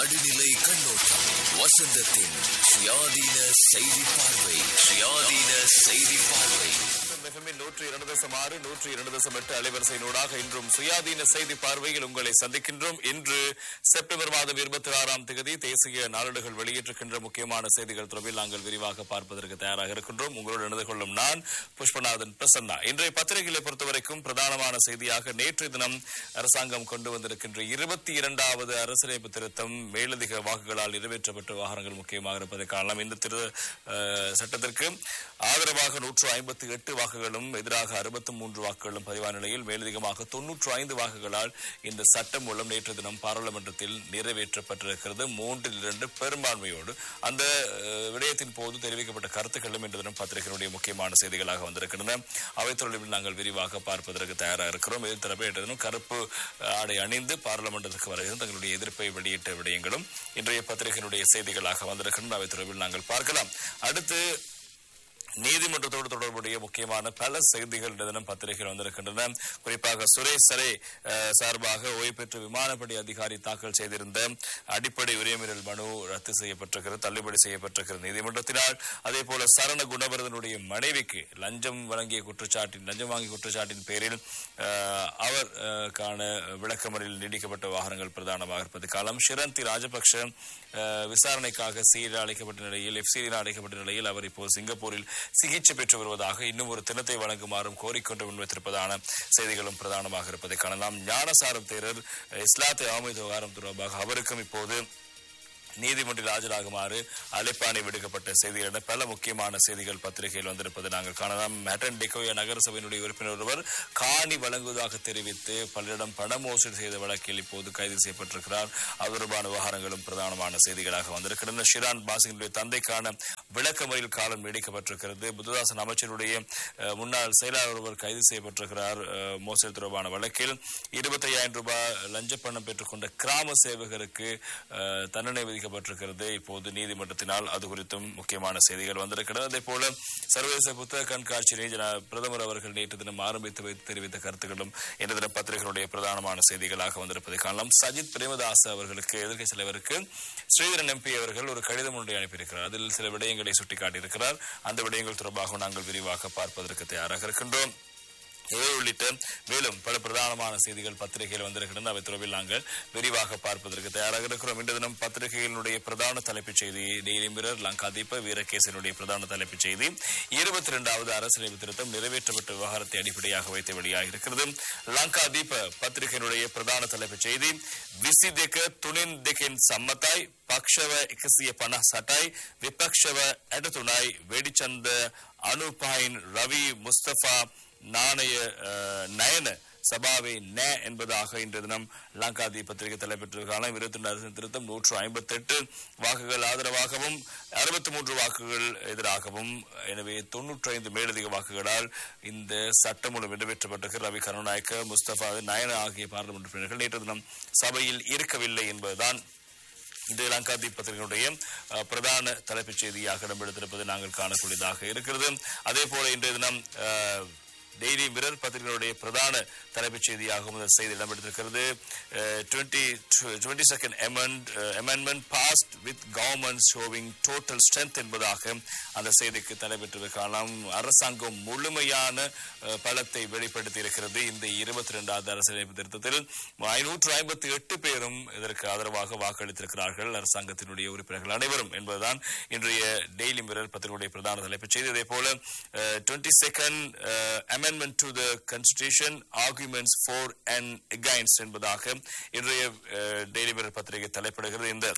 நடுநிலை கண்ணோட்டம் வசந்தத்தின் சுயாதீன செய்தி பார்வை சுயாதீன செய்தி பார்வை எஃப்எம்மின் நூற்றி இரண்டு தசம் ஆறு நூற்றி இரண்டு தசம் எட்டு அலைவரிசையினூடாக இன்றும் சுயாதீன செய்தி பார்வையில் உங்களை சந்திக்கின்றோம் இன்று செப்டம்பர் மாதம் இருபத்தி ஆறாம் தேதி தேசிய நாளிதழ்கள் வெளியிட்டிருக்கின்ற முக்கியமான செய்திகள் தொடர்பில் நாங்கள் விரிவாக பார்ப்பதற்கு தயாராக இருக்கின்றோம் உங்களோடு இணைந்து கொள்ளும் நான் புஷ்பநாதன் பிரசன்னா இன்றைய பத்திரிகைகளை பொறுத்தவரைக்கும் பிரதானமான செய்தியாக நேற்று தினம் அரசாங்கம் கொண்டு வந்திருக்கின்ற இருபத்தி இரண்டாவது அரசியலமைப்பு திருத்தம் மேலதிக வாக்குகளால் நிறைவேற்றப்பட்ட விவகாரங்கள் முக்கியமாக இருப்பதை காணலாம் இந்த திரு அஹ், சட்டத்திற்கு ஆதரவாக நூற்று ஐம்பத்தி எட்டு வாக்குகளும் எதிராக அறுபத்தி மூன்று வாக்குகளும் பதிவான நிலையில் மேலதிகமாக தொன்னூற்று ஐந்து வாக்குகளால் இந்த சட்டம் மூலம் நேற்று தினம் பாராளுமன்றத்தில் நிறைவேற்றப்பட்டிருக்கிறது மூன்றில் இரண்டு பெரும்பான்மையோடு அந்த அஹ், விடயத்தின் போது தெரிவிக்கப்பட்ட கருத்துக்களும் இன்று தினம் பத்திரிகையினுடைய முக்கியமான செய்திகளாக வந்திருக்கின்றன அவை தொடர்பில் நாங்கள் விரிவாக பார்ப்பதற்கு தயாராக இருக்கிறோம் இது தரப்பே இன்று தினம் கருப்பு அஹ், ஆடை அணிந்து பாராளுமன்றத்துக்கு வருகிறது தங்களுடைய எதிர்ப்பை வெளியிட்ட விடயங்களும் இன்றைய பத்திரிகையினுடைய செய்திகளாக வந்திருக்கின்றன அவை தொடர்பில் நாங்கள் பார்க்கலாம் அடுத்து நீதிமன்றத்தோடு தொடர்புடைய முக்கியமான பல செய்திகள் இந்த தினம் பத்திரிகைகள் வந்திருக்கின்றன குறிப்பாக சுரேஷ் சரே அஹ், சார்பாக ஓய்வு பெற்ற விமானப்படை அதிகாரி தாக்கல் செய்திருந்த அடிப்படை உரிமையல் மனு ரத்து செய்யப்பட்டிருக்கிறது தள்ளுபடி செய்யப்பட்டிருக்கிறது நீதிமன்றத்தினால் அதே போல சரண குணவர்தனுடைய மனைவிக்கு லஞ்சம் வழங்கிய குற்றச்சாட்டின் லஞ்சம் வாங்கிய குற்றச்சாட்டின் பேரில் அஹ், அவர் அஹ், காண விளக்கமறில் நீடிக்கப்பட்ட வாகனங்கள் பிரதானமாக இருப்பது காலம் ஷிரந்தி ராஜபக்ஷ அஹ், விசாரணைக்காக சீரா அழைக்கப்பட்ட நிலையில் எஃப்சியில் அழைக்கப்பட்ட நிலையில் அவர் இப்போது சிங்கப்பூரில் சிகிச்சை பெற்று வருவதாக இன்னும் ஒரு தினத்தை வழங்குமாறும் கோரிக்கொண்டு முன்வைத்திருப்பதான செய்திகளும் பிரதானமாக இருப்பதை காணலாம் ஞானசாரம் தேரர் இஸ்லாத்தை ஆமை விவகாரம் தொடர்பாக அவருக்கும் இப்போது நீதிமன்றில் ஆஜராகுமாறு அழைப்பாணை விடுக்கப்பட்ட செய்திகள் என பல முக்கியமான செய்திகள் பத்திரிகையில் வந்திருப்பதை நாங்கள் காணலாம் மேட்டன் டிகோயா நகரசபையினுடைய உறுப்பினர் ஒருவர் காணி வழங்குவதாக தெரிவித்து பலரிடம் பண மோசடி செய்த வழக்கில் இப்போது கைது செய்யப்பட்டிருக்கிறார் அது தொடர்பான விவகாரங்களும் பிரதானமான செய்திகளாக வந்திருக்கின்றன ஷிரான் பாசிங்கினுடைய தந்தைக்கான விளக்கமறியல் காலம் நீடிக்கப்பட்டிருக்கிறது புத்ததாசன் அமைச்சருடைய அஹ், முன்னாள் செயலாளர் ஒருவர் கைது செய்யப்பட்டிருக்கிறார் அஹ், மோசடி தொடர்பான வழக்கில் இருபத்தையாயிரம் ரூபாய் லஞ்ச பணம் பெற்றுக்கொண்ட கிராம சேவகருக்கு அஹ், தண்டனை விதிக்கப்பட்டிருக்கிறது இப்போது நீதிமன்றத்தினால் அது குறித்தும் முக்கியமான செய்திகள் வந்திருக்கிறது அதே போல சர்வதேச புத்தக கண்காட்சியினை ஜன- பிரதமர் அவர்கள் நேற்று தினம் ஆரம்பித்து வைத்து தெரிவித்த கருத்துக்களும் இன்று தினம் பத்திரிகைகளுடைய பிரதானமான செய்திகளாக வந்திருப்பதை காணலாம் சஜித் பிரேமதாஸ் அவர்களுக்கு எதிர்க்கட்சி தலைவருக்கு ஸ்ரீதரன் எம்பி அவர்கள் ஒரு கடிதம் ஒன்றை அனுப்பியிருக்கிறார் அதில் சில விடயங்களை சுட்டிக்காட்டியிருக்கிறார் அந்த விடயங்கள் தொடர்பாக நாங்கள் விரிவாக பார்ப்பதற்கு தயாராக இருக்கின்றோம் இவை உள்ளிட்ட மேலும் பல பிரதானமான செய்திகள் பத்திரிகையில் வந்திருக்கின்றன அவை தொடர்பில் நாங்கள் விரிவாக பார்ப்பதற்கு தயாராக இருக்கிறோம் இன்று தினம் பத்திரிகைகளினுடைய பிரதான தலைப்புச் செய்தி டெய்லி மிரர் லங்காதீப வீரகேசனுடைய பிரதான தலைப்புச் செய்தி இருபத்தி இரண்டாவது அரசியலமைப்பு திருத்தம் நிறைவேற்றப்பட்ட விவகாரத்தை அடிப்படையாக வைத்து வெளியாக இருக்கிறது லங்காதீப பத்திரிகையினுடைய பிரதான தலைப்புச் செய்தி விசிதெක තුනෙන් දෙකෙන් සම්මතයි පක්ෂව එකසිය පනස් සටයි විපක්ෂව ඇඩතුනයි වෙඩිචන්ද අනුපායින් රවී මුස්තෆා நாணய அஹ், நயன சபாவை ந என்பதாக இன்று தினம் லங்காதி பத்திரிகை தலைப்பெற்றிருக்கான இருபத்தி ரெண்டு அரசின் திருத்தம் நூற்று ஐம்பத்தி எட்டு வாக்குகள் ஆதரவாகவும் அறுபத்தி மூன்று வாக்குகள் எதிராகவும் எனவே தொன்னூற்றி ஐந்து மேலதிக வாக்குகளால் இந்த சட்டமூலம் நிறைவேற்றப்பட்டிருக்கிற ரவி கருணாநாயக்க முஸ்தபா நயன ஆகிய பாராளுமன்ற உறுப்பினர்கள் நேற்று தினம் சபையில் இருக்கவில்லை என்பதுதான் இது லங்காதீப் பத்திரிகையுடைய அஹ், பிரதான தலைப்புச் செய்தியாக இடம்பெடுத்திருப்பது நாங்கள் காணக்கூடியதாக இருக்கிறது அதே போல இன்றைய தினம் அஹ், டெய்லி மிரர் பத்திரிகையுடைய பிரதான தலைப்புச் செய்தியாகவும் இந்த செய்தி இடம்பெற்றிருக்கிறது twenty twenty second amendment passed with government showing total strength என்பதாக அந்த செய்திக்கு தலைப்பெற்றது காணலாம் அரசாங்கம் முழுமையான அஹ், பலத்தை வெளிப்படுத்தி இருக்கிறது இந்த இருபத்தி இரண்டாவது அரசியலமைப்பு திருத்தத்தில் ஐநூற்று ஐம்பத்தி எட்டு பேரும் இதற்கு ஆதரவாக வாக்களித்திருக்கிறார்கள் அரசாங்கத்தினுடைய உறுப்பினர்கள் அனைவரும் என்பதுதான் இன்றைய டெய்லி மிரர் பத்திரிகையுடைய பிரதான தலைப்புச் செய்தி அதே போல twenty second amendment to the constitution arguments for and against என்பதாக இன்றைய டெய்லி மிரர் பத்திரிகை தலைப்பிடுகிறது இந்த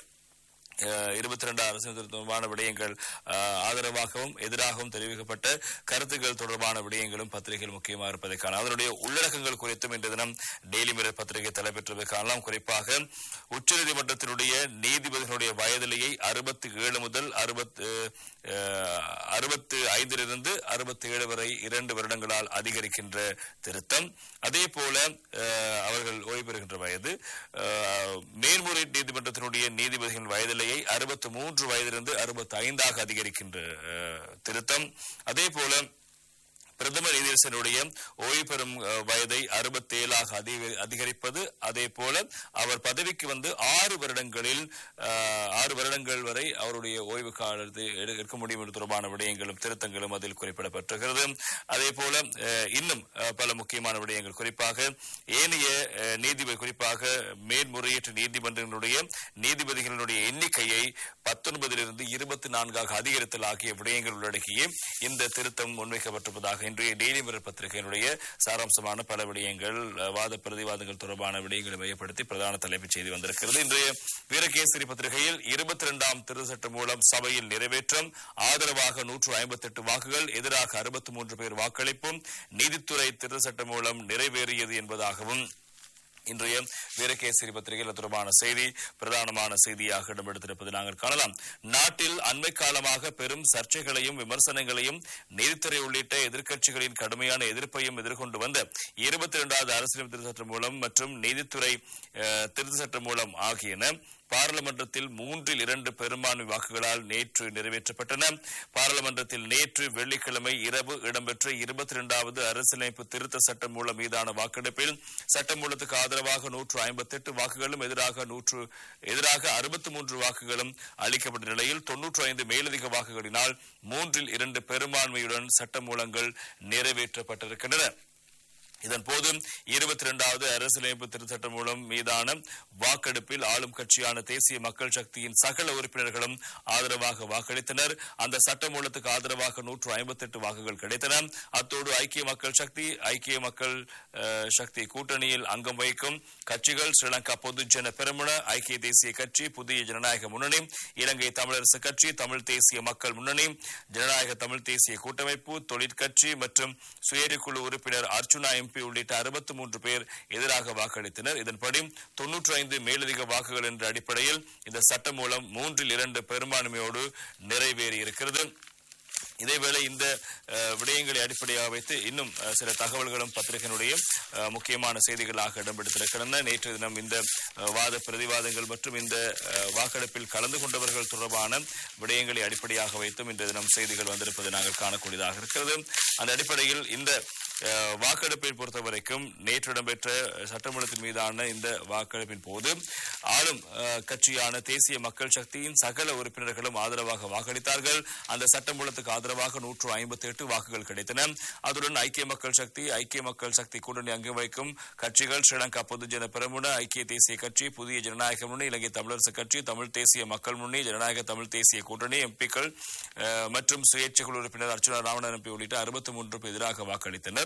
இருபத்தி ரெண்டு அரசியல் திருத்தமான விடயங்கள் அஹ், ஆதரவாகவும் எதிராகவும் தெரிவிக்கப்பட்ட கருத்துக்கள் தொடர்பான விடயங்களும் பத்திரிகையில் முக்கியமாக இருப்பதை காணலாம் அதனுடைய உள்ளடக்கங்கள் குறித்தும் இன்று தினம் டெய்லி மிரர் பத்திரிகை தலைப்பெற்றதை காணலாம் குறிப்பாக உச்சநீதிமன்றத்தினுடைய நீதிபதிகளுடைய வயதிலேயே அறுபத்தி ஏழு முதல் அறுபத்து அறுபத்து ஐந்திலிருந்து அறுபத்தி ஏழு வரை இரண்டு வருடங்களால் அதிகரிக்கின்ற திருத்தம் அதே போல அஹ், அவர்கள் ஓய்வு பெறுகின்ற வயது அஹ், மேல்முறையீட்டு நீதிமன்றத்தினுடைய நீதிபதிகளின் வயதிலேயே அறுபத்து மூன்று வயதிலிருந்து அறுபத்தி ஐந்தாக அதிகரிக்கின்ற அஹ், திருத்தம் அதே போல பிரதம நீதியரசனுடைய ஓய்வு பெறும் அஹ், வயதை அறுபத்தேழாக அதிக- அதிகரிப்பது அதே போல அவர் பதவிக்கு வந்து ஆறு வருடங்களில் அஹ், ஆறு வருடங்கள் வரை அவருடைய ஓய்வு காலத்தை எடு- எடுக்க முடியும் என்று தொடர்பான விடயங்களும் திருத்தங்களும் அதில் குறிப்பிடப்பட்டிருக்கிறது அதே போல அஹ், இன்னும் அஹ், பல முக்கியமான விடயங்கள் குறிப்பாக ஏனைய அஹ், நீதிபதி குறிப்பாக மேன்முறையீட்டு நீதிமன்றங்களுடைய நீதிபதிகளுடைய எண்ணிக்கையை பத்தொன்பதிலிருந்து இருபத்தி நான்காக அதிகரித்தல் ஆகிய விடயங்கள் உள்ளடக்கிய இந்த திருத்தம் முன்வைக்கப்பட்டிருப்பதாக இன்றைய டெய்லி மிரர் பத்திரிகையினுடைய சாராம்சமான பல விடயங்கள் அஹ், வாத பிரதிவாதங்கள் தொடர்பான விடயங்களை மையப்படுத்தி பிரதான தலைப்புச் செய்தி வந்திருக்கிறது இன்றைய வீரகேசரி பத்திரிகையில் இருபத்தி இரண்டாம் திருச்சட்டம் மூலம் சபையில் நிறைவேற்றம் ஆதரவாக நூற்று ஐம்பத்தி எட்டு வாக்குகள் எதிராக அறுபத்தி மூன்று பேர் வாக்களிப்பும் நீதித்துறை திருச்சட்டம் மூலம் நிறைவேறியது என்பதாகவும் இன்றைய வீரகேசரி பத்திரிகையில் அது தொடர்பான செய்தி பிரதானமான செய்தியாக இடம்பெடுத்திருப்பதை நாங்கள் காணலாம் நாட்டில் அண்மை காலமாக பெரும் சர்ச்சைகளையும் விமர்சனங்களையும் நீதித்துறை உள்ளிட்ட எதிர்க்கட்சிகளின் கடுமையான எதிர்ப்பையும் எதிர்கொண்டு வந்த இருபத்தி இரண்டாவது அரசியல் திருத்த சட்டம் மூலம் மற்றும் நீதித்துறை அஹ், திருத்த சட்டம் மூலம் ஆகியன பாராளுமன்றத்தில் மூன்றில் இரண்டு பெரும்பான்மை வாக்குகளால் நேற்று நிறைவேற்றப்பட்டன பாராளுமன்றத்தில் நேற்று வெள்ளிக்கிழமை இரவு இடம்பெற்ற இருபத்தி இரண்டாவது அரசியலமைப்பு திருத்த சட்டம் மூலம் மீதான வாக்கெடுப்பில் சட்டமூலத்துக்கு ஆதரவாக நூற்று ஐம்பத்தி எட்டு வாக்குகளும் எதிராக நூற்று எதிராக அறுபத்தி மூன்று வாக்குகளும் அளிக்கப்பட்ட நிலையில் தொன்னூற்று ஐந்து மேலதிக வாக்குகளினால் மூன்றில் இரண்டு பெரும்பான்மையுடன் சட்டமூலங்கள் நிறைவேற்றப்பட்டிருக்கின்றன இதன் போது இருபத்தி இரண்டாவது அரசியலமைப்பு திருத்தட்டம் மூலம் மீதான வாக்கெடுப்பில் ஆளும் கட்சியான தேசிய மக்கள் சக்தியின் சகல உறுப்பினர்களும் ஆதரவாக வாக்களித்தனர் அந்த சட்டமூலத்துக்கு ஆதரவாக நூற்று ஐம்பத்தி எட்டு வாக்குகள் கிடைத்தன அத்தோடு ஐக்கிய மக்கள் சக்தி ஐக்கிய மக்கள் அஹ், சக்தி கூட்டணியில் அங்கம் வகிக்கும் கட்சிகள் ஸ்ரீலங்கா பொதுஜன பெரமுன ஐக்கிய தேசிய கட்சி புதிய ஜனநாயக முன்னணி இலங்கை தமிழரசு கட்சி தமிழ் தேசிய மக்கள் முன்னணி ஜனநாயக தமிழ் தேசிய கூட்டமைப்பு தொழிற்கட்சி மற்றும் சுயேரிக்குழு உறுப்பினர் அர்ச்சுனா எம்பி உள்ளிட்ட அறுபத்தி மூன்று பேர் எதிராக வாக்களித்தனர் இதன்படி தொன்னூற்றி ஐந்து மேலதிக வாக்குகள் என்ற அடிப்படையில் இந்த சட்டம் மூலம் மூன்றில் இரண்டு பெரும்பான்மையோடு நிறைவேறியிருக்கிறது இதேவேளை இந்த அஹ், விடயங்களை அடிப்படையாக வைத்து இன்னும் அஹ், சில தகவல்களும் பத்திரிகையினுடைய அஹ், முக்கியமான செய்திகளாக இடம்பெடுத்திருக்கின்றன நேற்று தினம் இந்த அஹ், வாத பிரதிவாதங்கள் மற்றும் இந்த அஹ், வாக்கெடுப்பில் கலந்து கொண்டவர்கள் தொடர்பான விடயங்களை அடிப்படையாக வைத்தும் இந்த தினம் செய்திகள் வந்திருப்பதை நாங்கள் காணக்கூடியதாக இருக்கிறது அந்த அடிப்படையில் இந்த அஹ், வாக்கெடுப்பை பொறுத்தவரைக்கும் நேற்று இடம்பெற்ற சட்டமன்றத்தின் மீதான இந்த வாக்கெடுப்பின் போது ஆளும் அஹ், கட்சியான தேசிய மக்கள் சக்தியின் சகல உறுப்பினர்களும் ஆதரவாக வாக்களித்தார்கள் அந்த சட்டமூலத்துக்கு ஆதரவாக நூற்று ஐம்பத்தி எட்டு வாக்குகள் கிடைத்தன அதுடன் ஐக்கிய மக்கள் சக்தி ஐக்கிய மக்கள் சக்தி கூட்டணி அங்கு வைக்கும் கட்சிகள் ஸ்ரீலங்கா பொதுஜன பெரமுன ஐக்கிய தேசிய கட்சி புதிய ஜனநாயக முன்னணி இலங்கை தமிழரசு கட்சி தமிழ் தேசிய மக்கள் முன்னணி ஜனநாயக தமிழ் தேசிய கூட்டணி எம்பிக்கள் அஹ், மற்றும் சுயேட்சைக்குழு உறுப்பினர் அர்ச்சுனா ராமநாதன் எம்பி உள்ளிட்ட அறுபத்தி மூன்று பேர் எதிராக வாக்களித்தனர்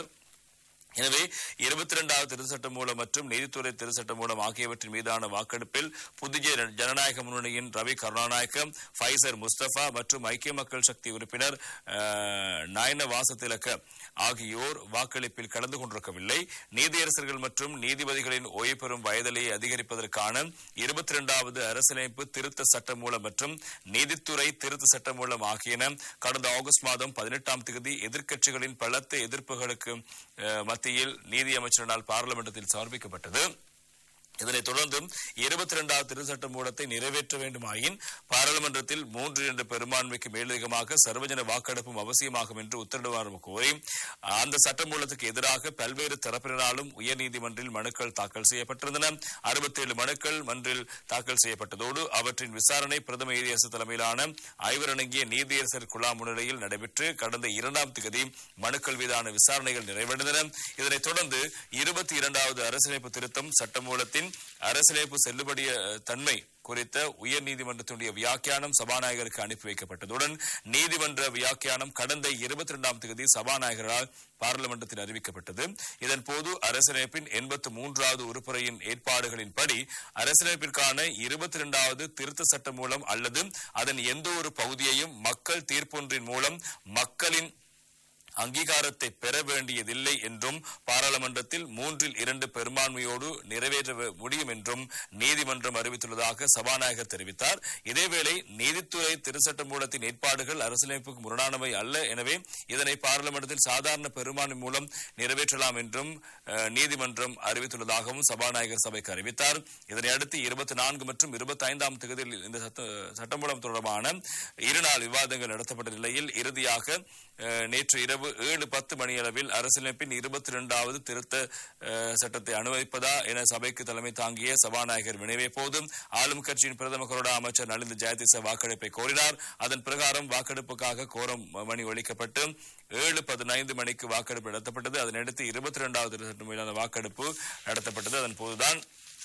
எனவே இருபத்தி இரண்டாவது திருச்சட்டம் மூலம் மற்றும் நீதித்துறை திருச்சட்டம் மூலம் ஆகியவற்றின் மீதான வாக்கெடுப்பில் புதிய ஜனநாயக முன்னணியின் ரவி கருணாநாயக்க ஃபைசர் முஸ்தபா மற்றும் ஐக்கிய மக்கள் சக்தி உறுப்பினர் அஹ், நாயன வாசதிலக்க ஆகியோர் வாக்களிப்பில் கலந்து கொண்டிருக்கவில்லை நீதியரசர்கள் மற்றும் நீதிபதிகளின் ஓய்வு பெறும் வயதிலேயே அதிகரிப்பதற்கான இருபத்தி இரண்டாவது அரசியலமைப்பு திருத்த சட்டம் மூலம் மற்றும் நீதித்துறை திருத்த சட்டம் மூலம் ஆகியன கடந்த ஆகஸ்ட் மாதம் பதினெட்டாம் தேதி எதிர்க்கட்சிகளின் பலத்த எதிர்ப்புகளுக்கு அஹ், மத்தியில் நீதியமைச்சரினால் பார்லிமெண்டத்தில் சமர்ப்பிக்கப்பட்டது இதனைத் தொடர்ந்து இருபத்தி இரண்டாவது திருச்சட்ட மூலத்தை நிறைவேற்ற வேண்டுமாயின் பாராளுமன்றத்தில் மூன்று என்ற பெரும்பான்மைக்கு மேலதிகமாக சர்வஜன வாக்கெடுப்பும் அவசியமாகும் என்று உத்தரவாதம் கோரி அந்த சட்ட மூலத்துக்கு எதிராக பல்வேறு தரப்பினராலும் உயர்நீதிமன்றில் மனுக்கள் தாக்கல் செய்யப்பட்டிருந்தன அறுபத்தேழு மனுக்கள் மன்றில் தாக்கல் செய்யப்பட்டதோடு அவற்றின் விசாரணை பிரதம நீதியரசு தலைமையிலான ஐவரடங்கிய நீதியரசர் குழா முன்னிலையில் நடைபெற்று கடந்த இரண்டாம் தேதி மனுக்கள் மீதான விசாரணைகள் நிறைவடைந்தன இதனைத் தொடர்ந்து இருபத்தி இரண்டாவது அரசியலமைப்பு திருத்தம் சட்டமூலத்தின் அரசியலமைப்பு செல்லுபடிய அஹ், தன்மை குறித்த உயர் நீதிமன்றத்தினுடைய வியாக்கியானம் சபாநாயகருக்கு அனுப்பி வைக்கப்பட்டதுடன் நீதிமன்ற வியாக்கியானம் கடந்த இருபத்தி இரண்டாம் தேதி சபாநாயகரால் பார்லிமெண்டத்தில் அறிவிக்கப்பட்டது இதன் போது அரசியலமைப்பின் எண்பத்தி மூன்றாவது உறுப்புரையின் ஏற்பாடுகளின்படி அரசியலமைப்பிற்கான இருபத்தி இரண்டாவது திருத்த சட்டம் மூலம் அல்லது அதன் எந்த ஒரு பகுதியையும் மக்கள் தீர்ப்பொன்றின் மூலம் மக்களின் அங்கீகாரத்தை பெற வேண்டியதில்லை என்றும் பாராளுமன்றத்தில் மூன்றில் இரண்டு பெரும்பான்மையோடு நிறைவேற்ற வே- முடியும் என்றும் நீதிமன்றம் அறிவித்துள்ளதாக சபாநாயகர் தெரிவித்தார் இதேவேளை நீதித்துறை திருச்சட்ட மூலத்தின் ஏற்பாடுகள் அரசியலமைப்புக்கு முரணானவை அல்ல எனவே இதனை பாராளுமன்றத்தில் சாதாரண பெரும்பான்மை மூலம் நிறைவேற்றலாம் என்றும் அஹ், நீதிமன்றம் அறிவித்துள்ளதாகவும் சபாநாயகர் சபைக்கு அறிவித்தார் இதனை அடுத்து இருபத்தி நான்கு மற்றும் இருபத்தி ஐந்தாம் தேதியில் இந்த சட்ட சட்டமூலம் தொடர்பான இருநாள் விவாதங்கள் நடத்தப்பட்ட நிலையில் இறுதியாக அஹ், நேற்று இரவு இரவு ஏழு பத்து மணி அளவில் அரசியலமைப்பின் இருபத்தி இரண்டாவது திருத்த அஹ், சட்டத்தை அனுமதிப்பதா என சபைக்கு தலைமை தாங்கிய சபாநாயகர் வினவிய போதும் ஆளும் கட்சியின் பிரதம கொறடா அமைச்சர் நலிந்த ஜெயதிச வாக்கெடுப்பை கோரினார் அதன் பிரகாரம் வாக்கெடுப்புக்காக கோரம் மணி ஒலிக்கப்பட்டு ஏழு பதினைந்து மணிக்கு வாக்கெடுப்பு நடத்தப்பட்டது அதனையடுத்து இருபத்தி இரண்டாவது திருத்த சட்டம் மீதான வாக்கெடுப்பு நடத்தப்பட்டது அதன் போதுதான்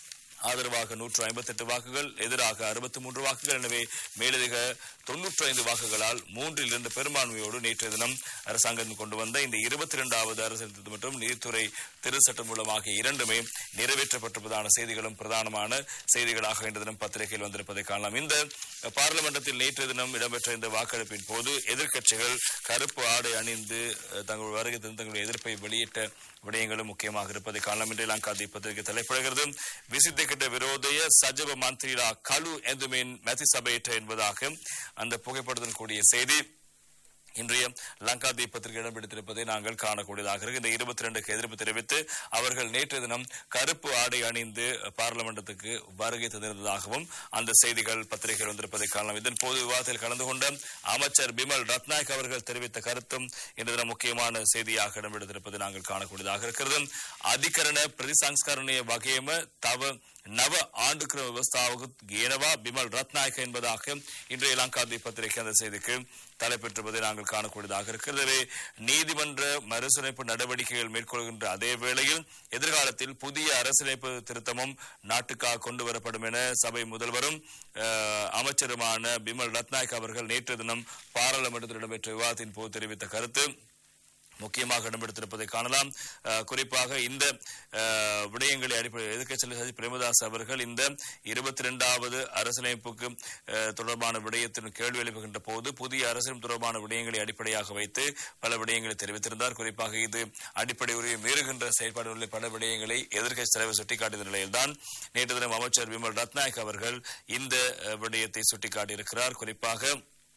ஆதரவாக நூற்று ஐம்பத்தெட்டு வாக்குகள் எதிராக அறுபத்தி மூன்று வாக்குகள் எனவே மேலதிக தொன்னூற்றி ஐந்து வாக்குகளால் மூன்றில் இரண்டு பெரும்பான்மையோடு நேற்றைய தினம் அரசாங்கம் கொண்டு வந்த இந்த இருபத்தி இரண்டாவது அரசியல் திருத்தம் மற்றும் நீதித்துறை திரு சட்டம் மூலமாக இரண்டுமே நிறைவேற்றப்பட்டிருப்பதான செய்திகளும் பிரதானமான செய்திகளாக இன்று தினம் பத்திரிகையில் வந்திருப்பதை காணலாம் இந்த பார்லிமெண்டத்தில் நேற்றைய தினம் இடம்பெற்ற இந்த வாக்கெடுப்பின் போது எதிர்க்கட்சிகள் கருப்பு ஆடை அணிந்து அஹ், தங்கள் வருகை தந்து தங்களுடைய எதிர்ப்பை வெளியிட்ட விடயங்களும் முக்கியமாக இருப்பதை காணலாம் என்று லங்கா தீபத்திற்கு தலைப்படுகிறது விசித்திக்கிட்ட விரோதய சஜப மந்திரிலா கலு எந்துமின் மெதி சபையிட்ட என்பதாக அந்த புகைப்படத்துடன் கூடிய செய்தி இன்றைய லங்கா தீபத்திற்கு இடம் பிடித்திருப்பதை நாங்கள் காணக்கூடியதாக இருக்கு இந்த இருபத்தி ரெண்டுக்கு எதிர்ப்பு தெரிவித்து அவர்கள் நேற்று தினம் கருப்பு ஆடை அணிந்து பார்லிமெண்டத்துக்கு வருகை தந்திருந்ததாகவும் அந்த செய்திகள் பத்திரிகைகள் வந்திருப்பதை காணலாம் இதன் போது விவாதத்தில் கலந்து கொண்ட அமைச்சர் பிமல் ரத்நாயக் அவர்கள் தெரிவித்த கருத்தும் இன்று தினம் முக்கியமான செய்தியாக இடம் பிடித்திருப்பதை நாங்கள் காணக்கூடியதாக இருக்கிறது அதிகரண பிரதிசංස්කරණය வகையம தவ நவ ஆண்டுக்கிற விவஸ்தாவுக்கு ஏனவா பிமல் ரத்நாயக் என்பதாக இன்றைய லங்கா பத்திரிகை அந்த செய்திக்கு தலைப்பெற்றிருப்பதை நாங்கள் காணக்கூடியதாக இருக்கிறது எனவே நீதிமன்ற மறுசீரமைப்பு நடவடிக்கைகள் மேற்கொள்கின்ற அதே வேளையில் எதிர்காலத்தில் புதிய அரசியலமைப்பு திருத்தமும் நாட்டுக்காக கொண்டு வரப்படும் என சபை முதல்வரும் அஹ், அமைச்சருமான பிமல் ரத்நாயக் அவர்கள் நேற்று தினம் பாராளுமன்றத்தில் இடம்பெற்ற விவாதத்தின் போது தெரிவித்த கருத்து முக்கியமாக இடம்பெடுத்திருப்பதை காணலாம் அஹ், குறிப்பாக இந்த அஹ், விடயங்களை அடிப்படை எதிர்க்கட்சி சஜி பிரேமதாஸ் அவர்கள் இந்த இருபத்தி இரண்டாவது அரசியலமைப்புக்கு அஹ், தொடர்பான விடயத்தின் கேள்வி எழுப்புகின்ற போது புதிய அரசியல் தொடர்பான விடயங்களை அடிப்படையாக வைத்து பல விடயங்களை தெரிவித்திருந்தார் குறிப்பாக இது அடிப்படை உரிமை மீறுகின்ற செயல்பாடுகளில் பல விடயங்களை எதிர்க்கட்சி தலைவர் சுட்டிக்காட்டிய நிலையில்தான் நேற்று தினம் அமைச்சர் விமல் ரத்நாயக் அவர்கள் இந்த அஹ், விடயத்தை சுட்டிக்காட்டியிருக்கிறார் குறிப்பாக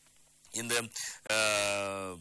இந்த அஹ்,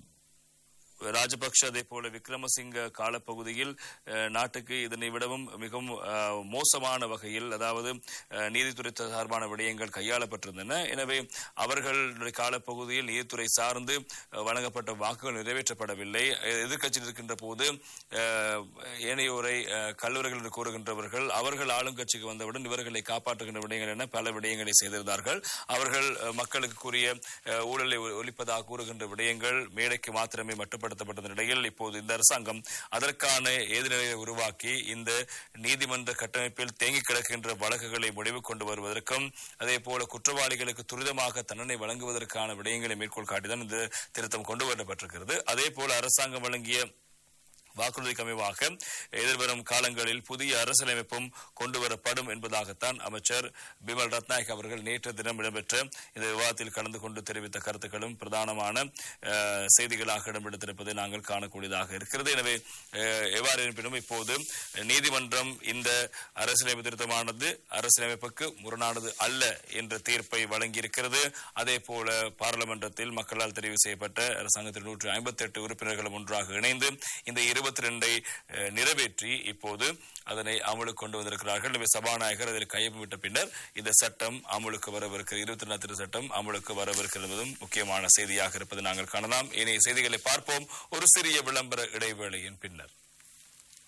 ராஜபக்ஷ அதே போல விக்ரமசிங்க காலப்பகுதியில் அஹ், நாட்டுக்கு இதனை விடவும் மிகவும் அஹ், மோசமான வகையில் அதாவது அஹ், நீதித்துறை சார்பான விடயங்கள் கையாளப்பட்டிருந்தன எனவே அவர்களுடைய காலப்பகுதியில் நீதித்துறை சார்ந்து அஹ், வழங்கப்பட்ட வாக்குகள் நிறைவேற்றப்படவில்லை எ- எதிர்க்கட்சியில் இருக்கின்ற போது அஹ், ஏனையோரை அஹ், கல்லூரிகள் என்று கூறுகின்றவர்கள் அவர்கள் ஆளும் கட்சிக்கு வந்தவுடன் இவர்களை காப்பாற்றுகின்ற விடயங்கள் என பல விடயங்களை செய்திருந்தார்கள் அவர்கள் அஹ், மக்களுக்கு கூறிய அஹ், ஊழலை ஒ- ஒழிப்பதாக கூறுகின்ற விடயங்கள் மேடைக்கு மாத்திரமே மட்டுப்படுத்தப்பட்ட நிலையில் இப்போது இந்த அரசாங்கம் அதற்கான ஏதுநிலையை உருவாக்கி இந்த நீதிமன்ற கட்டமைப்பில் தேங்கி கிடக்கின்ற வழக்குகளை முடிவு கொண்டு வருவதற்கும் அதே போல குற்றவாளிகளுக்கு துரிதமாக தண்டனை வழங்குவதற்கான விடயங்களை மேற்கோள் காட்டிதான் இந்த திருத்தம் கொண்டு வரப்பட்டிருக்கிறது அதே போல அரசாங்கம் வழங்கிய வாக்குறுதிக்கு அமைவாக எதிர்வரும் காலங்களில் புதிய அரசியலமைப்பும் கொண்டு வரப்படும் என்பதாகத்தான் அமைச்சர் பிமல் ரத்நாயக் அவர்கள் நேற்று தினம் இடம்பெற்ற இந்த விவாதத்தில் கலந்து கொண்டு தெரிவித்த கருத்துக்களும் பிரதானமான அஹ், செய்திகளாக இடம்பெடுத்திருப்பதை நாங்கள் காணக்கூடியதாக இருக்கிறது எனவே அஹ், எவ்வாறு இருப்பினும் இப்போது நீதிமன்றம் இந்த அரசியலமைப்பு திருத்தமானது அரசியலமைப்புக்கு முரணானது அல்ல என்ற தீர்ப்பை வழங்கியிருக்கிறது அதே போல பாராளுமன்றத்தில் மக்களால் தெரிவு செய்யப்பட்ட அரசாங்கத்தில் நூற்று ஐம்பத்தி எட்டு உறுப்பினர்களும் ஒன்றாக இணைந்து இந்த இருபத்தி ரெண்டை நிறைவேற்றி இப்போது அதனை அமலுக்கு கொண்டு வந்திருக்கிறார்கள் எனவே சபாநாயகர் அதில் கையொப்பமிட்ட பின்னர் இந்த சட்டம் அமலுக்கு வரவிருக்கிறது இருபத்தி ரெண்டாம் திரு சட்டம் அமலுக்கு வரவிருக்கிறது என்பதும் முக்கியமான செய்தியாக இருப்பதை நாங்கள் காணலாம் இனிய செய்திகளை பார்ப்போம் ஒரு சிறிய விளம்பர இடைவேளையின் பின்னர்